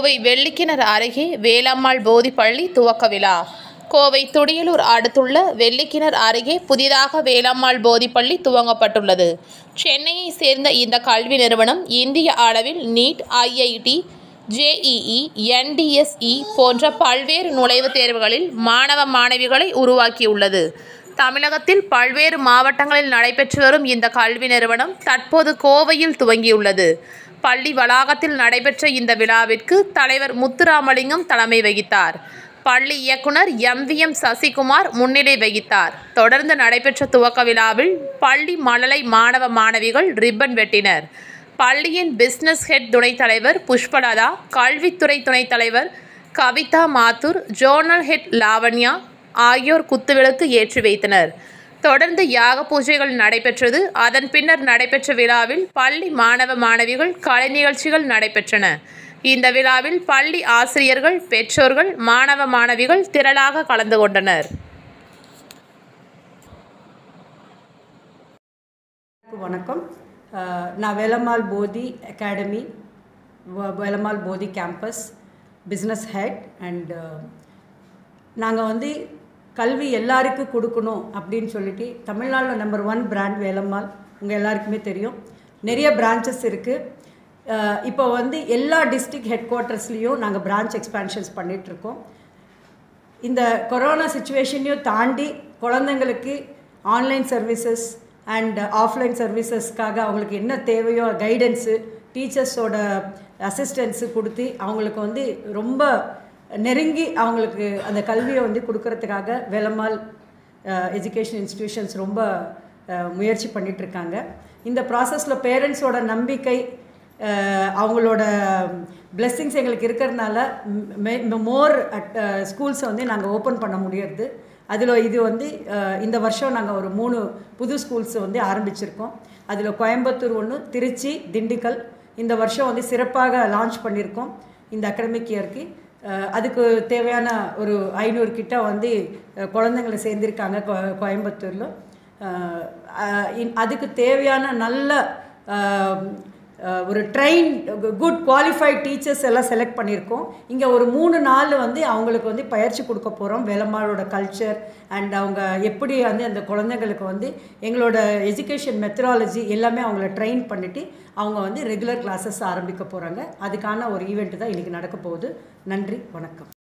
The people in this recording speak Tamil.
கோவை வெள்ளிக்கிணறு அருகே வேலம்மாள் போதி பள்ளி துவக்க விழா கோவை துடியலூர் அடுத்துள்ள வெள்ளிக்கிணர் அருகே புதிதாக வேலம்மாள் போதி பள்ளி துவங்கப்பட்டுள்ளது சென்னையை சேர்ந்த இந்த கல்வி நிறுவனம் இந்திய அளவில் நீட் ஐஐடி ஜேஇஇ என்டிஎஸ்இ போன்ற பல்வேறு நுழைவுத் தேர்வுகளில் மாணவ மாணவிகளை உருவாக்கியுள்ளது தமிழகத்தில் பல்வேறு மாவட்டங்களில் நடைபெற்று வரும் இந்த கல்வி நிறுவனம் தற்போது கோவையில் துவங்கியுள்ளது பள்ளி வளாகத்தில் நடைபெற்ற இந்த விழாவிற்கு தலைவர் முத்துராமலிங்கம் தலைமை வகித்தார் பள்ளி இயக்குனர் எம்விஎம் சசிகுமார் முன்னிலை வகித்தார் தொடர்ந்து நடைபெற்ற துவக்க விழாவில் பள்ளி மழலை மாணவ மாணவிகள் ரிப்பன் வெட்டினர் பள்ளியின் பிசினஸ் ஹெட் துணைத் தலைவர் புஷ்பலதா கல்வித்துறை துணைத் தலைவர் கவிதா மாத்தூர் ஜோனல் ஹெட் லாவண்யா ஆகியோர் குத்துவிளக்கு ஏற்றி வைத்தனர் தொடர்ந்து யாக பூஜைகள் நடைபெற்றது அதன் பின்னர் நடைபெற்ற விழாவில் பள்ளி மாணவ மாணவிகள் கலை நிகழ்ச்சிகள் நடைபெற்றன இந்த விழாவில் பள்ளி ஆசிரியர்கள் பெற்றோர்கள் மாணவ மாணவிகள் திரளாக கலந்து கொண்டனர் எல்லாருக்கும் வணக்கம் அஹ், நான் வேலம்மாள் போதி அகாடமி வ- வேலம்மாள் போதி கேம்பஸ் பிஸ்னஸ் ஹெட் அண்ட் நாங்கள் வந்து கல்வி எல்லாருக்கும் கொடுக்கணும் அப்படின்னு சொல்லிட்டு தமிழ்நாட்டில் நம்பர் ஒன் பிராண்ட் வேலம்மாள் உங்கள் எல்லாருக்குமே தெரியும் நிறைய பிரான்ச்சஸ் இருக்குது இப்போ வந்து எல்லா டிஸ்ட்ரிக்ட் ஹெட் குவார்ட்டர்ஸ்லேயும் நாங்கள் பிரான்ச் எக்ஸ்பேன்ஷன்ஸ் பண்ணிகிட்ருக்கோம் இந்த கொரோனா சுச்சுவேஷனையும் தாண்டி குழந்தைங்களுக்கு ஆன்லைன் சர்வீசஸ் அண்ட் ஆஃப்லைன் சர்வீசஸ்க்காக அவங்களுக்கு என்ன தேவையோ கைடன்ஸு டீச்சர்ஸோட அசிஸ்டன்ஸு கொடுத்து அவங்களுக்கு வந்து ரொம்ப நெருங்கி அவங்களுக்கு அந்த கல்வியை வந்து கொடுக்கறதுக்காக வேலம்மாள் எஜுகேஷன் இன்ஸ்டிடியூஷன்ஸ் ரொம்ப அஹ், முயற்சி பண்ணிட்டு இருக்காங்க இந்த ப்ராசஸில் பேரண்ட்ஸோட நம்பிக்கை அஹ் அவங்களோட blessings எங்களுக்கு இருக்கிறதுனால மோர் அட் ஸ்கூல்ஸை வந்து நாங்கள் ஓப்பன் பண்ண முடியறது அதில் இது வந்து அஹ், இந்த வருஷம் நாங்கள் ஒரு மூணு புது ஸ்கூல்ஸ் வந்து ஆரம்பிச்சிருக்கோம் அதில் கோயம்புத்தூர் ஒன்று திருச்சி திண்டுக்கல் இந்த வருஷம் வந்து சிறப்பாக லான்ச் பண்ணியிருக்கோம் இந்த அகடமிக் இயர்க்கு அதுக்கு தேவையான ஒரு ஐநூறு கிட்ட வந்து அஹ், குழந்தைங்களை சேர்ந்திருக்காங்க கோ- கோயம்புத்தூரில் அஹ், அஹ், இன்- அதுக்கு தேவையான நல்ல அஹ், அஹ், ஒரு ட்ரெயின் குட் குவாலிஃபைட் டீச்சர்ஸ் எல்லாம் செலக்ட் பண்ணியிருக்கோம் இங்கே ஒரு மூணு நாள் வந்து அவங்களுக்கு வந்து பயிற்சி கொடுக்க போகிறோம் வேலம்மாளோட கல்ச்சர் அண்ட் அவங்க எப்படி வந்து அந்த குழந்தைங்களுக்கு வந்து எங்களோட எஜுகேஷன் மெத்தடாலஜி எல்லாமே அவங்கள ட்ரெயின் பண்ணிவிட்டு அவங்க வந்து ரெகுலர் கிளாஸஸ் ஆரம்பிக்க போகிறாங்க அதுக்கான ஒரு ஈவெண்ட் தான் இன்றைக்கி நடக்க போகுது நன்றி வணக்கம்